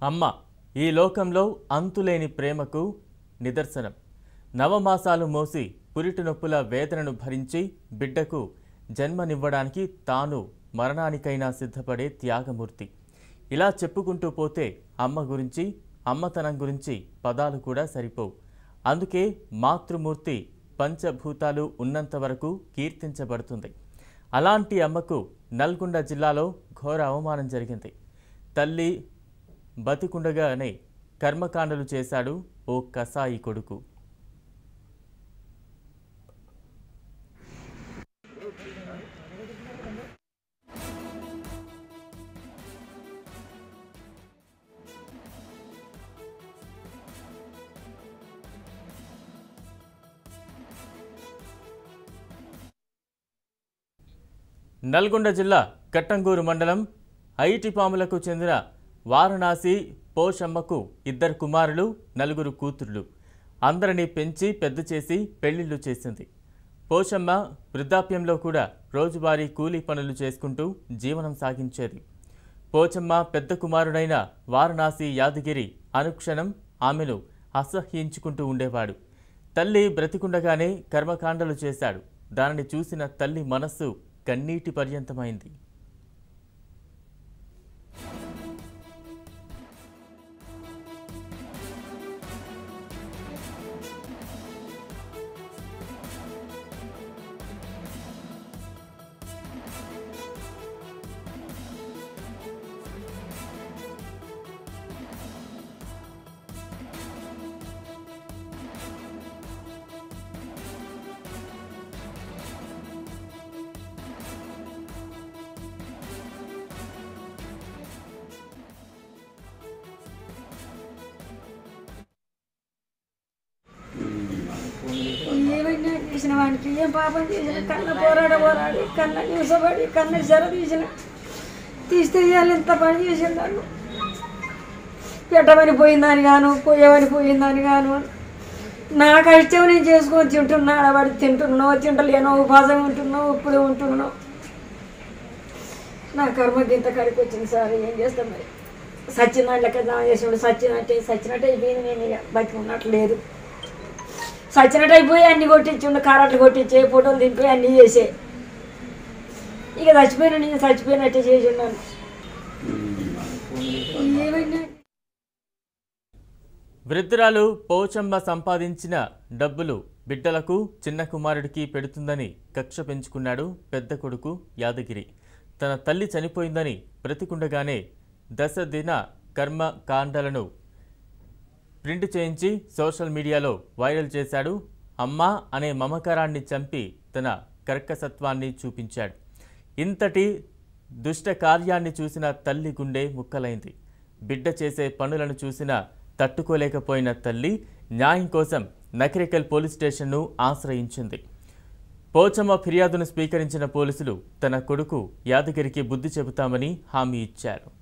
అమ్మ ఈ లోకంలో అంతులేని ప్రేమకు నిదర్శనం నవమాసాలు మోసి పురిటి నొప్పుల వేదనను భరించి బిడ్డకు జన్మనివ్వడానికి తాను మరణానికైనా సిద్ధపడే త్యాగమూర్తి ఇలా చెప్పుకుంటూ పోతే అమ్మ గురించి అమ్మతనం గురించి పదాలు కూడా సరిపోవు అందుకే మాతృమూర్తి పంచభూతాలు ఉన్నంత వరకు కీర్తించబడుతుంది అలాంటి అమ్మకు నల్గొండ జిల్లాలో ఘోర అవమానం జరిగింది తల్లి బతికుండగానే కర్మకాండలు చేశాడు ఓ కసాయి కొడుకు నల్గొండ జిల్లా కట్టంగూరు మండలం ఐటిపాములకు చెందిన వారణాసి పోషమ్మకు ఇద్దరు కుమారులు నలుగురు కూతుర్లు అందరినీ పెంచి పెద్ద చేసి పెళ్లిళ్ళు చేసింది పోషమ్మ వృద్ధాప్యంలో కూడా రోజువారీ కూలీ పనులు చేసుకుంటూ జీవనం సాగించేది పోచమ్మ పెద్ద కుమారుడైన వారణాసి యాదగిరి అనుక్షణం ఆమెను అసహ్యించుకుంటూ ఉండేవాడు తల్లి బ్రతికుండగానే కర్మకాండలు చేశాడు దానిని చూసిన తల్లి మనస్సు కన్నీటి పర్యంతమైంది ఏమైనా చేసిన వానికి ఏం పాపం చేసిన కన్న పోరాడ పోరాడి కన్న నివసపడి కన్న జర తీసిన తీస్తే ఇవాళ ఎంత పని చేసిన నన్ను పెట్టమని పోయిందని గాను పోయేవని పోయిందని గాను నా కష్టం నేను చేసుకొని తింటున్నా ఆడబడి తింటున్నావు తింటలేనో ఉపాసం ఉంటున్నావు ఉప్పులు ఉంటున్నావు నా కర్మకి ఇంత కడికి వచ్చింది సార్ ఏం చేస్తాం మరి సచ్చినట్టు లెక్క దానం చేసినప్పుడు సచ్చినట్టే సచ్చినట్టు అయిపోయింది నేను ఇక బతికి ఉన్నట్లు లేదు సచ్చినట్టు అయిపోయి అన్ని కొట్టించుండు కారాట్లు కొట్టించే ఫోటోలు దింపి అన్నీ చేసే ఇక చచ్చిపోయిన నేను చచ్చిపోయినట్టే చేసి ఉన్నాను ఏమైనా వృద్ధురాలు పోచమ్మ సంపాదించిన డబ్బులు బిడ్డలకు చిన్న కుమారుడికి పెడుతుందని కక్ష పెంచుకున్నాడు పెద్ద కొడుకు యాదగిరి తన తల్లి చనిపోయిందని బ్రతికుండగానే దశ దిన కర్మ కాండలను ప్రింట్ చేయించి సోషల్ మీడియాలో వైరల్ చేశాడు అమ్మ అనే మమకారాన్ని చంపి తన కర్కసత్వాన్ని చూపించాడు ఇంతటి దుష్ట కార్యాన్ని చూసిన తల్లి గుండె ముక్కలైంది బిడ్డ చేసే పనులను చూసిన తట్టుకోలేకపోయిన తల్లి న్యాయం కోసం నకిరేకల్ పోలీస్ స్టేషన్ను ఆశ్రయించింది పోచమ్మ ఫిర్యాదును స్వీకరించిన పోలీసులు తన కొడుకు యాదగిరికి బుద్ధి చెబుతామని హామీ ఇచ్చారు